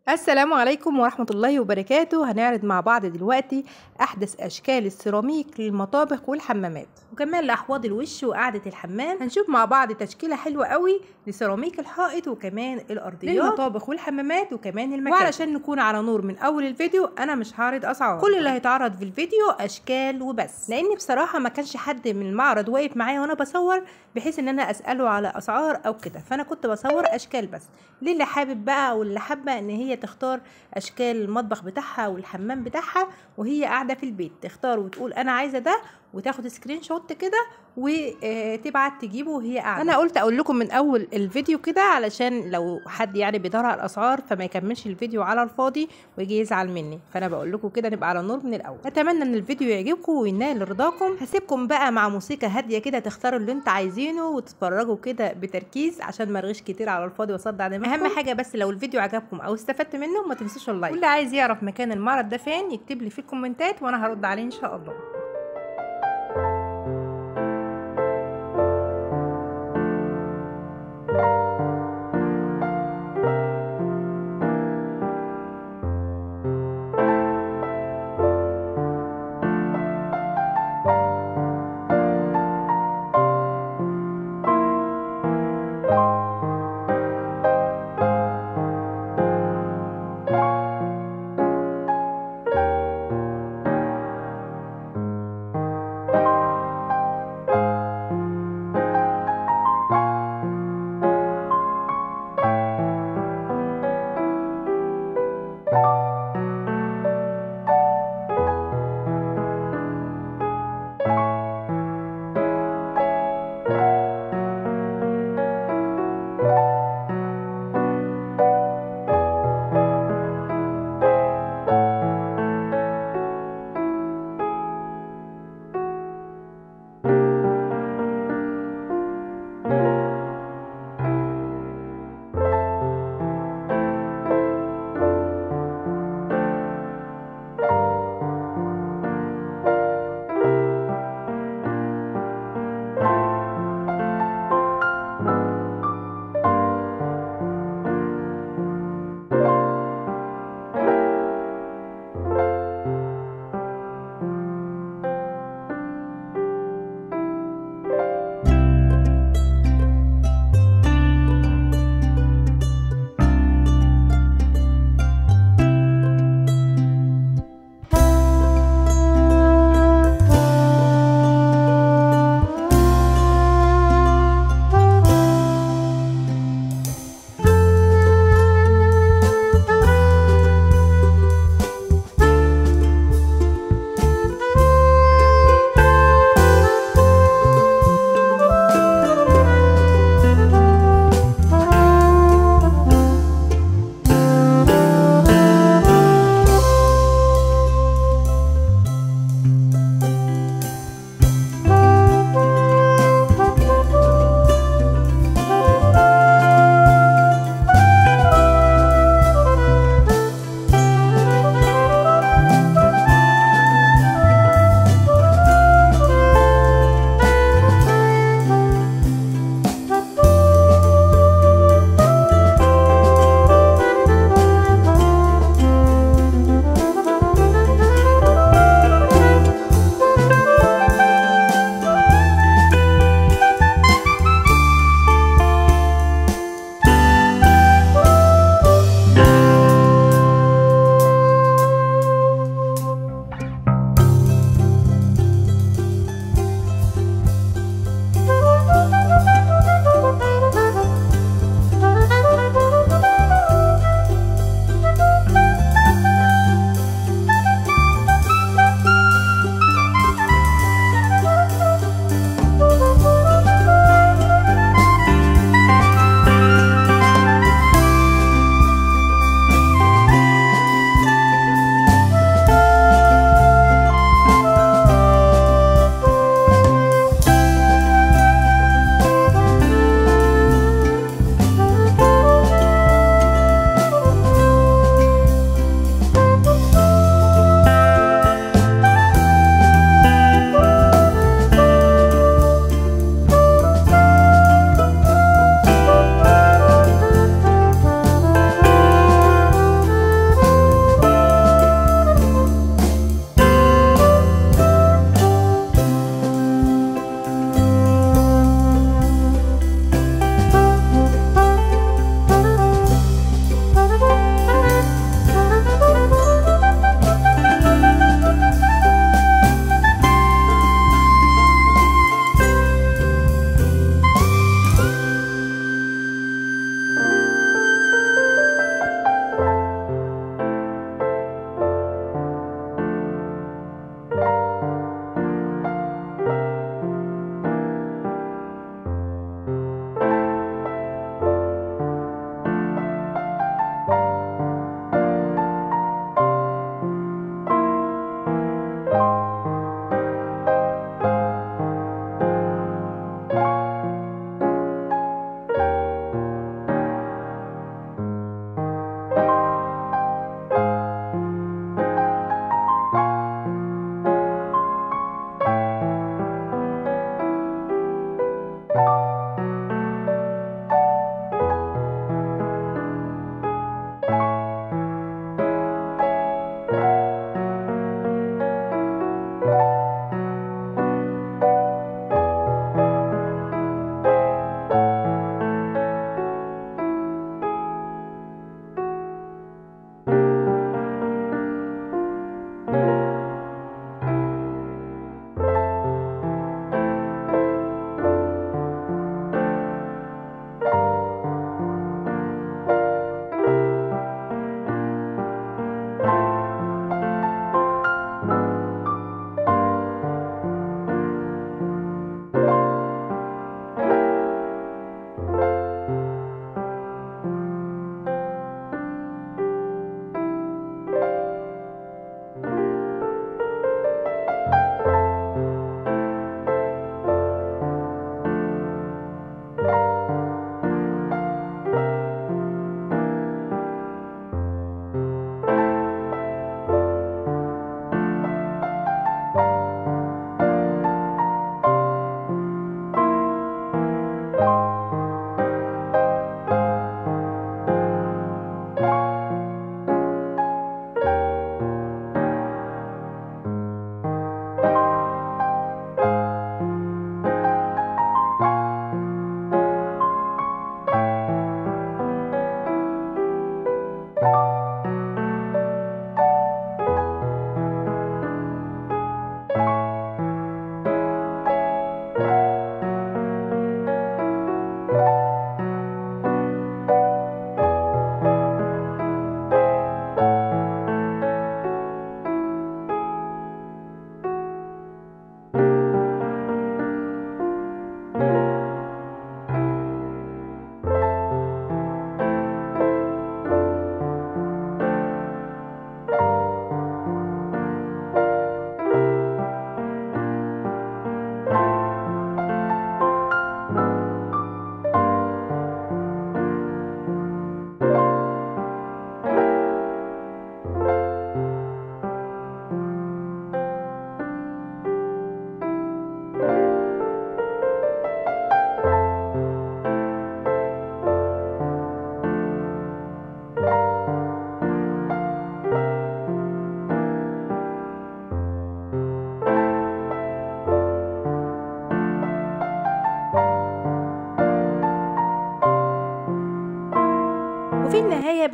السلام عليكم ورحمة الله وبركاته هنعرض مع بعض دلوقتي أحدث أشكال السيراميك للمطابخ والحمامات وكمان لأحواض الوش وقعدة الحمام هنشوف مع بعض تشكيلة حلوة قوي لسيراميك الحائط وكمان الأرضيات للمطابخ والحمامات وكمان المكان وعلشان نكون على نور من أول الفيديو أنا مش هعرض أسعار كل اللي هيتعرض في الفيديو أشكال وبس لأن بصراحة ما كانش حد من المعرض واقف معايا وأنا بصور بحيث إن أنا أسأله على أسعار أو كده فأنا كنت بصور أشكال بس للي حابب بقى واللي حابة إن هي تختار اشكال المطبخ بتاعها والحمام بتاعها وهي قاعده في البيت تختار وتقول انا عايزه ده وتاخد سكرين شوت كده وتبعت تجيبه وهي قاعده انا قلت اقول لكم من اول الفيديو كده علشان لو حد يعني بيدور على الاسعار فما يكملش الفيديو على الفاضي ويجي يزعل مني فانا بقول لكم كده نبقى على النور من الاول اتمنى ان الفيديو يعجبكم وينال رضاكم هسيبكم بقى مع موسيقى هاديه كده تختاروا اللي انت عايزينه وتتفرجوا كده بتركيز عشان ما ارغيش كتير على الفاضي واصدع دماغكم اهم حاجه بس لو الفيديو عجبكم او استفدت منه ما تنسوش اللايك واللي عايز يعرف مكان المعرض ده فين يكتب لي في الكومنتات وانا هرد عليه ان شاء الله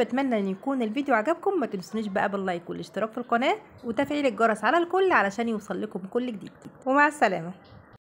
بتمنى ان يكون الفيديو عجبكم ما تنسونيش بقى باللايك والاشتراك في القناه وتفعيل الجرس على الكل علشان يوصل لكم كل جديد ومع السلامه